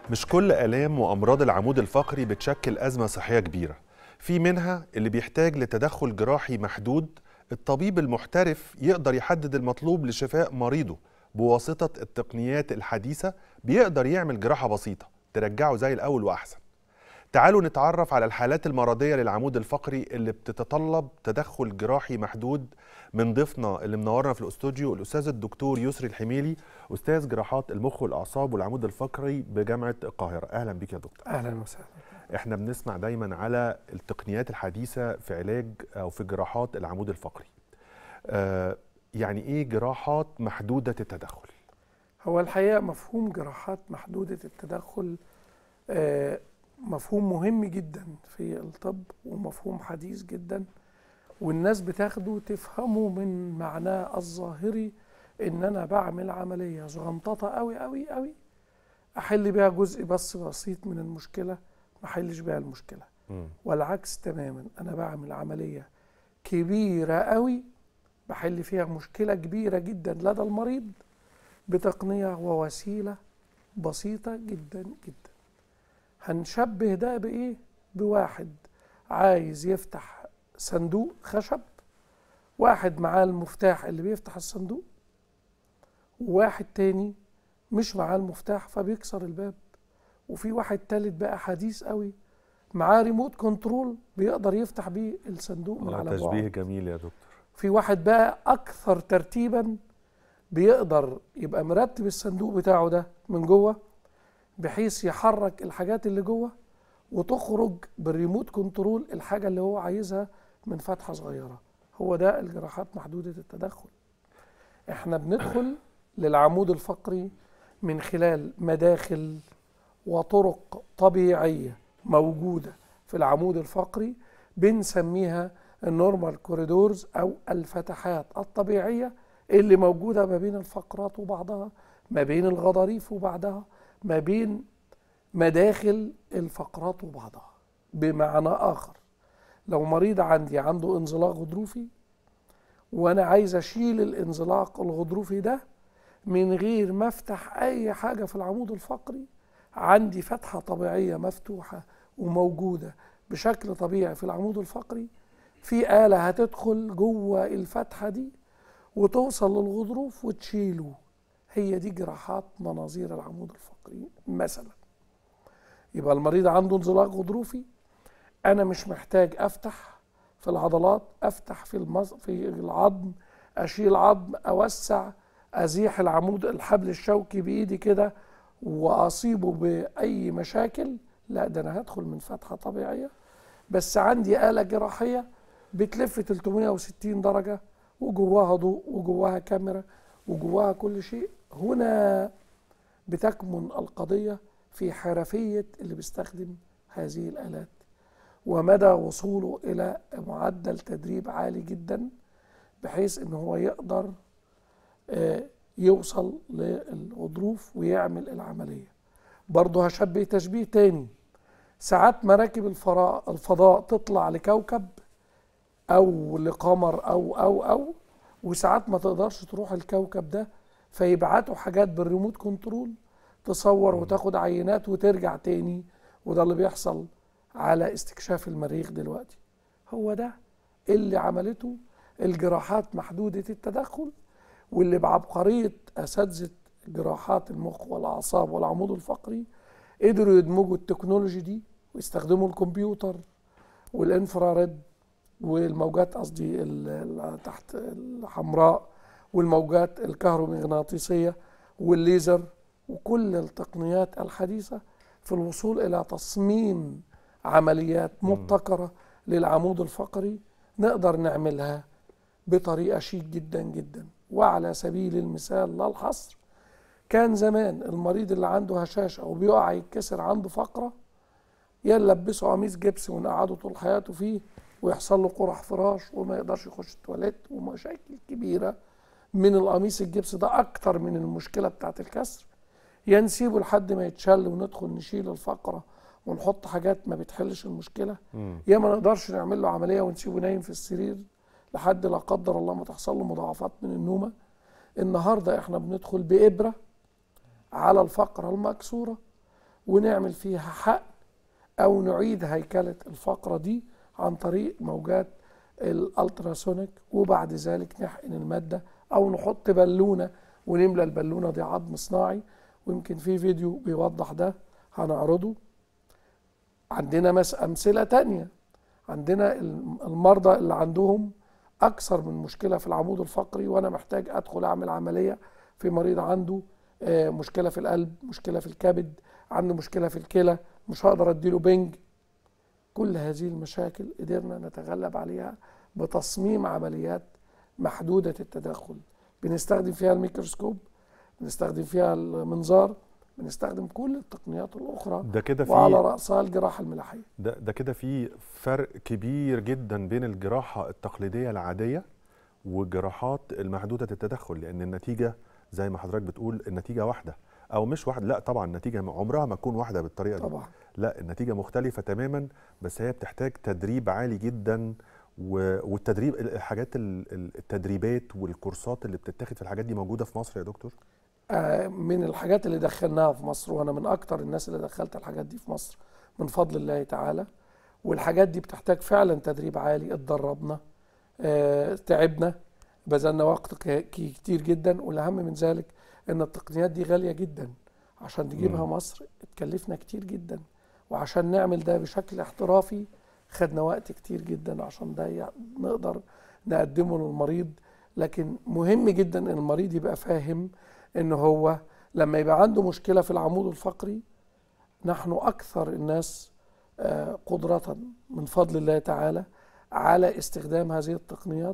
مش كل آلام وأمراض العمود الفقري بتشكل أزمة صحية كبيرة في منها اللي بيحتاج لتدخل جراحي محدود الطبيب المحترف يقدر يحدد المطلوب لشفاء مريضه بواسطة التقنيات الحديثة بيقدر يعمل جراحة بسيطة ترجعه زي الأول وأحسن تعالوا نتعرف على الحالات المرضية للعمود الفقري اللي بتتطلب تدخل جراحي محدود من ضيفنا اللي منورنا في الاستوديو الأستاذ الدكتور يسري الحميلي أستاذ جراحات المخ والأعصاب والعمود الفقري بجامعة القاهرة أهلا بك يا دكتور اهلا وسهلا احنا بنسمع دايما على التقنيات الحديثة في علاج أو في جراحات العمود الفقري آه يعني إيه جراحات محدودة التدخل؟ هو الحقيقه مفهوم جراحات محدوده التدخل آه، مفهوم مهم جدا في الطب ومفهوم حديث جدا والناس بتاخده تفهمه من معناه الظاهري ان انا بعمل عمليه زغنططه قوي قوي قوي احل بيها جزء بس بسيط من المشكله ما احلش بيها المشكله مم. والعكس تماما انا بعمل عمليه كبيره قوي بحل فيها مشكله كبيره جدا لدى المريض بتقنيه ووسيله بسيطه جدا جدا هنشبه ده بايه بواحد عايز يفتح صندوق خشب واحد معاه المفتاح اللي بيفتح الصندوق وواحد تاني مش معاه المفتاح فبيكسر الباب وفي واحد تالت بقى حديث قوي معاه ريموت كنترول بيقدر يفتح بيه الصندوق من آه على تشبيه بعد جميل يا دكتور في واحد بقى اكثر ترتيبا بيقدر يبقى مرتب الصندوق بتاعه ده من جوه بحيث يحرك الحاجات اللي جوه وتخرج بالريموت كنترول الحاجه اللي هو عايزها من فتحه صغيره هو ده الجراحات محدوده التدخل احنا بندخل للعمود الفقري من خلال مداخل وطرق طبيعيه موجوده في العمود الفقري بنسميها النورمال كوريدورز او الفتحات الطبيعيه اللي موجوده ما بين الفقرات وبعضها ما بين الغضاريف وبعضها ما بين مداخل الفقرات وبعضها بمعنى اخر لو مريض عندي عنده انزلاق غضروفي وانا عايز اشيل الانزلاق الغضروفي ده من غير ما افتح اي حاجه في العمود الفقري عندي فتحه طبيعيه مفتوحه وموجوده بشكل طبيعي في العمود الفقري في آلة هتدخل جوه الفتحة دي وتوصل للغضروف وتشيله هي دي جراحات مناظير العمود الفقري مثلا يبقى المريض عنده انزلاق غضروفي انا مش محتاج افتح في العضلات افتح في المز... في العظم اشيل عظم اوسع ازيح العمود الحبل الشوكي بايدي كده واصيبه باي مشاكل لا ده انا هدخل من فتحه طبيعيه بس عندي آلة جراحية بتلف 360 درجة وجواها ضوء وجواها كاميرا وجواها كل شيء هنا بتكمن القضية في حرفية اللي بيستخدم هذه الآلات ومدى وصوله إلى معدل تدريب عالي جدا بحيث إن هو يقدر آه، يوصل للغضروف ويعمل العملية برضه هشبه تشبيه تاني ساعات مراكب الفراء الفضاء تطلع لكوكب او لقمر او او او وساعات ما تقدرش تروح الكوكب ده فيبعتوا حاجات بالريموت كنترول تصور وتاخد عينات وترجع تاني وده اللي بيحصل على استكشاف المريخ دلوقتي هو ده اللي عملته الجراحات محدودة التدخل واللي بعبقرية أساتذة جراحات المخ والأعصاب والعمود الفقري قدروا يدمجوا التكنولوجي دي ويستخدموا الكمبيوتر والانفراريد والموجات قصدي ال- ال- تحت الحمراء والموجات الكهرومغناطيسية والليزر وكل التقنيات الحديثة في الوصول إلى تصميم عمليات مبتكرة للعمود الفقري نقدر نعملها بطريقة شيك جدا جدا وعلى سبيل المثال لا الحصر كان زمان المريض اللي عنده هشاشة أو بيقع يتكسر عنده فقرة يا نلبسه قميص جبس ونقعده طول حياته فيه ويحصل له قرح فراش وما يقدرش يخش التواليت ومشاكل كبيرة من القميص الجبس ده أكتر من المشكلة بتاعت الكسر يا نسيبه لحد ما يتشل وندخل نشيل الفقرة ونحط حاجات ما بتحلش المشكلة مم. يا ما نقدرش نعمل له عملية ونسيبه نايم في السرير لحد لا قدر الله ما تحصل له مضاعفات من النومة النهاردة احنا بندخل بإبرة على الفقرة المكسورة ونعمل فيها حقن او نعيد هيكله الفقره دي عن طريق موجات الالتراسونيك وبعد ذلك نحقن الماده او نحط بالونه ونملى البالونه دي عظم صناعي ويمكن في فيديو بيوضح ده هنعرضه عندنا مس امثله تانية عندنا الم- المرضى اللي عندهم اكثر من مشكله في العمود الفقري وانا محتاج ادخل اعمل عمليه في مريض عنده آه، مشكله في القلب مشكله في الكبد عنده مشكله في الكلى مش هقدر اديله بنج كل هذه المشاكل قدرنا نتغلب عليها بتصميم عمليات محدوده التدخل بنستخدم فيها الميكروسكوب بنستخدم فيها المنظار بنستخدم كل التقنيات الاخرى ده كده وعلى في راسها الجراحه الملاحيه ده, ده كده في فرق كبير جدا بين الجراحه التقليديه العاديه والجراحات المحدوده التدخل لان النتيجه زي ما حضرتك بتقول النتيجه واحده او مش واحده لا طبعا النتيجه عمرها ما تكون واحده بالطريقه دي طبعا لا النتيجه مختلفه تماما بس هي بتحتاج تدريب عالي جدا و- والتدريب الحاجات ال- ال- التدريبات والكورسات اللي بتتاخد في الحاجات دي موجوده في مصر يا دكتور آه، من الحاجات اللي دخلناها في مصر وانا من اكتر الناس اللي دخلت الحاجات دي في مصر من فضل الله تعالى والحاجات دي بتحتاج فعلا تدريب عالي اتدربنا آه، تعبنا بذلنا وقت ك- ك- كتير جدا والاهم من ذلك ان التقنيات دي غاليه جدا عشان نجيبها مم. مصر اتكلفنا كتير جدا وعشان نعمل ده بشكل احترافي خدنا وقت كتير جدا عشان ده يع- نقدر نقدمه للمريض لكن مهم جدا ان المريض يبقى فاهم ان هو لما يبقى عنده مشكله في العمود الفقري نحن اكثر الناس آه، قدره من فضل الله تعالى على استخدام هذه التقنيات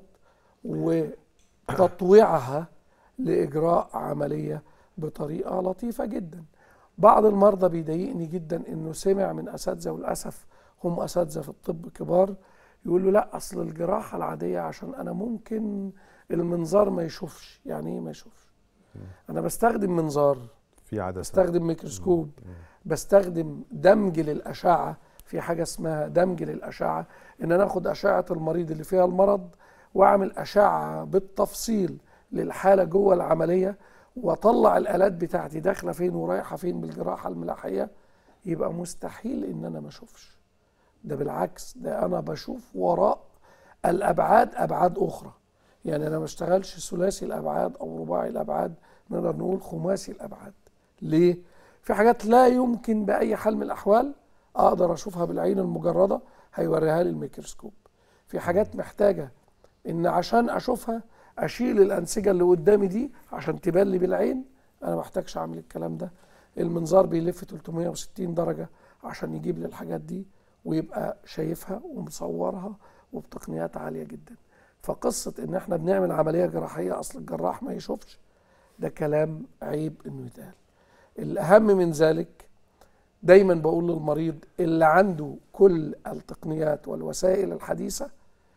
وتطويعها لاجراء عمليه بطريقه لطيفه جدا بعض المرضى بيضايقني جدا انه سمع من اساتذه وللاسف هم اساتذه في الطب كبار يقول له لا اصل الجراحه العاديه عشان انا ممكن المنظار ما يشوفش يعني ايه ما يشوفش انا بستخدم منظار في عدسه بستخدم ميكروسكوب بستخدم دمج للاشعه في حاجه اسمها دمج للاشعه ان انا اخد اشعه المريض اللي فيها المرض واعمل اشعه بالتفصيل للحاله جوه العمليه واطلع الالات بتاعتي داخله فين ورايحه فين بالجراحه الملاحيه يبقى مستحيل ان انا ما اشوفش ده بالعكس ده انا بشوف وراء الابعاد ابعاد اخرى يعني انا ما اشتغلش ثلاثي الابعاد او رباعي الابعاد نقدر نقول خماسي الابعاد ليه في حاجات لا يمكن باي حال من الاحوال اقدر اشوفها بالعين المجرده هيوريها لي الميكروسكوب في حاجات محتاجه ان عشان اشوفها اشيل الانسجه اللي قدامي دي عشان تبان لي بالعين انا ما محتاجش اعمل الكلام ده المنظار بيلف 360 درجه عشان يجيب لي الحاجات دي ويبقى شايفها ومصورها وبتقنيات عاليه جدا فقصه ان احنا بنعمل عمليه جراحيه اصل الجراح ما يشوفش ده كلام عيب انه يتقال الاهم من ذلك دايما بقول للمريض اللي عنده كل التقنيات والوسائل الحديثه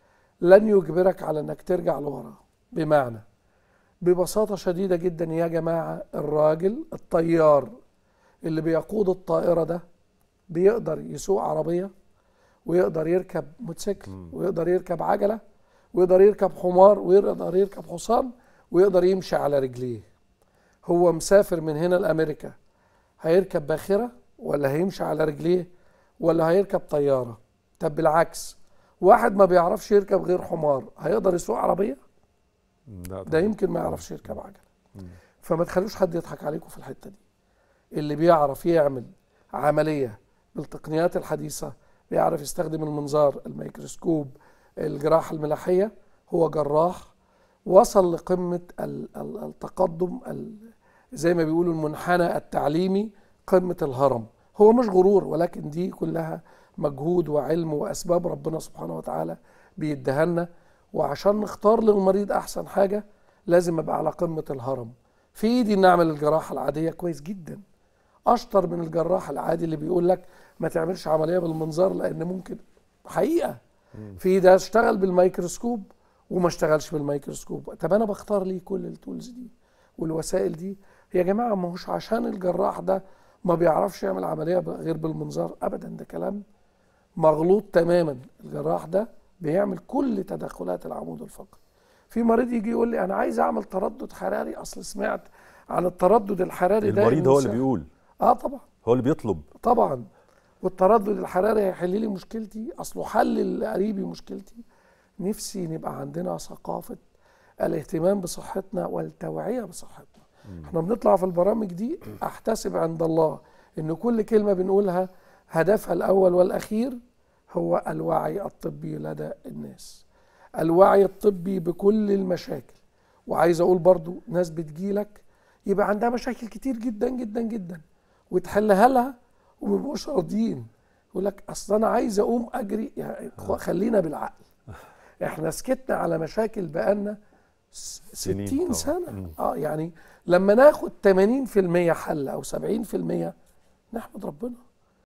لن يجبرك على انك ترجع لورا بمعنى ببساطه شديده جدا يا جماعه الراجل الطيار اللي بيقود الطائره ده بيقدر يسوق عربيه ويقدر يركب موتوسيكل ويقدر يركب عجله ويقدر يركب حمار ويقدر يركب حصان ويقدر يمشي على رجليه هو مسافر من هنا لامريكا هيركب باخره ولا هيمشي على رجليه ولا هيركب طياره طب بالعكس واحد ما بيعرفش يركب غير حمار هيقدر يسوق عربيه لا ده طبعاً. يمكن ما يعرفش يركب عجله فما تخلوش حد يضحك عليكم في الحته دي اللي بيعرف يعمل عمليه بالتقنيات الحديثه بيعرف يستخدم المنظار الميكروسكوب الجراحه الملاحيه هو جراح وصل لقمه ال- ال- التقدم ال- زي ما بيقولوا المنحنى التعليمي قمه الهرم هو مش غرور ولكن دي كلها مجهود وعلم واسباب ربنا سبحانه وتعالى بيديها لنا وعشان نختار للمريض احسن حاجه لازم ابقى على قمه الهرم في ايدي ان اعمل الجراحه العاديه كويس جدا اشطر من الجراح العادي اللي بيقول لك ما تعملش عمليه بالمنظار لان ممكن حقيقه في ده اشتغل بالميكروسكوب وما اشتغلش بالميكروسكوب طب انا بختار ليه كل التولز دي والوسائل دي يا جماعه ما هوش عشان الجراح ده ما بيعرفش يعمل عمليه غير بالمنظار ابدا ده كلام مغلوط تماما الجراح ده بيعمل كل تدخلات العمود الفقري في مريض يجي يقول لي انا عايز اعمل تردد حراري اصل سمعت عن التردد الحراري ده المريض إنه هو اللي سهل. بيقول اه طبعا هو اللي بيطلب طبعا والتردد الحراري هيحل لي مشكلتي اصله حل لقريبي مشكلتي نفسي نبقى عندنا ثقافه الاهتمام بصحتنا والتوعيه بصحتنا احنا بنطلع في البرامج دي احتسب عند الله ان كل كلمه بنقولها هدفها الاول والاخير هو الوعي الطبي لدى الناس الوعي الطبي بكل المشاكل وعايز اقول برضو ناس بتجيلك يبقى عندها مشاكل كتير جدا جدا جدا وتحلها لها وما بيبقوش راضيين يقول لك اصل انا عايز اقوم اجري يعني خلينا بالعقل احنا سكتنا على مشاكل بقالنا س- سنين 60 طبعاً. سنه مم. اه يعني لما ناخد 80% حل او 70% نحمد ربنا